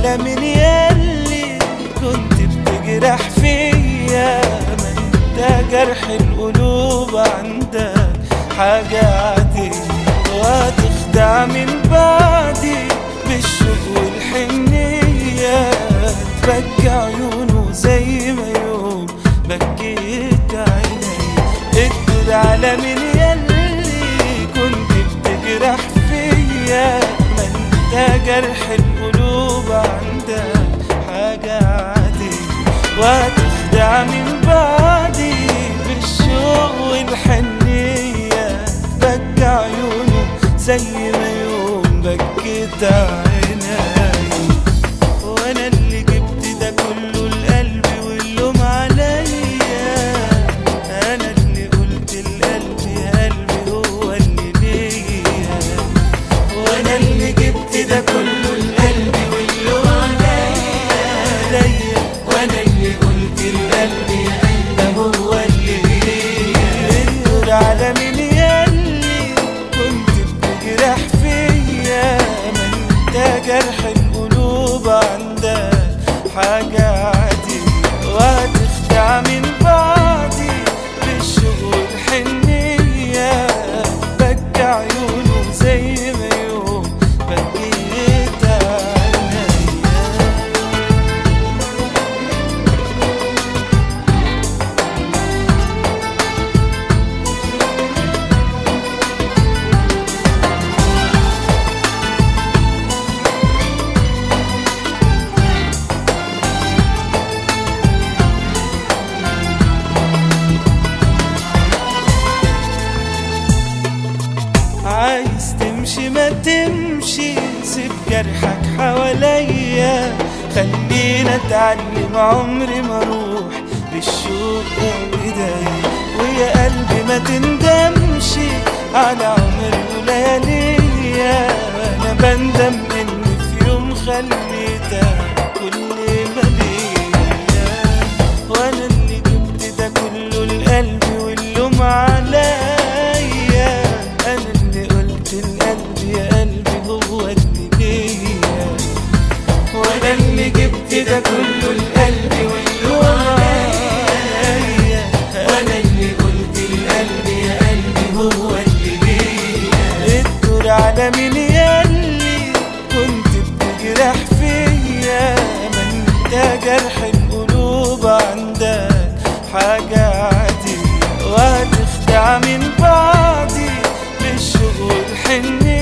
على من ياللي كنت بتجرح فيا ما انت جرح القلوب عندك حاجة عادية وهتخدع من بعدي بالشوق والحنية تبكي عيونه زي ما يوم بكيت عيني اقدر على من ياللي كنت بتجرح فيا ما انت جرح القلوب عندك حاجة عادية وهتخدع من بعدي بالشوق والحنية بكى عيونه زي ما يوم بكيت عيني وانا اللي جبت ده كله لقلبي واللوم عليا انا اللي قلت لقلبي يا قلبي هو اللي ليا وانا اللي جبت ده كله لقلبي واللوم عليا وانا اللي قلت لقلبي يا قلبي هو اللي ليا انظر على من ياللي كنت بتجرح فيا ما انت جرح القلوب عندك حاجة عادية وهتخدع من بعدي بالشوق والحنية بكى عيونه زي ما يوم بكيت عينيا عايز تمشي ما تمشي سيب جرحك حواليا خلينا اتعلم عمري ما اروح بالشوق بايديا ويا قلبي ما تندمش على عمري ولياليا انا بندم اني في يوم خليتك كل ما ليا وانا اللي جبت ده كله لقلبي واللوم عليا انا اللي قلت لقلبي يا قلبي هو اللي ليا وانا اللي جبت ده كله لقلبي واللوم عليا انا اللي قلت لقلبي يا قلبي هو اللي ليا الدور على مين ياللي كنت بتجرح فيا ما انت جرح القلوب عندك حاجة عادية وهتخدع من بعدي بالشوق والحنية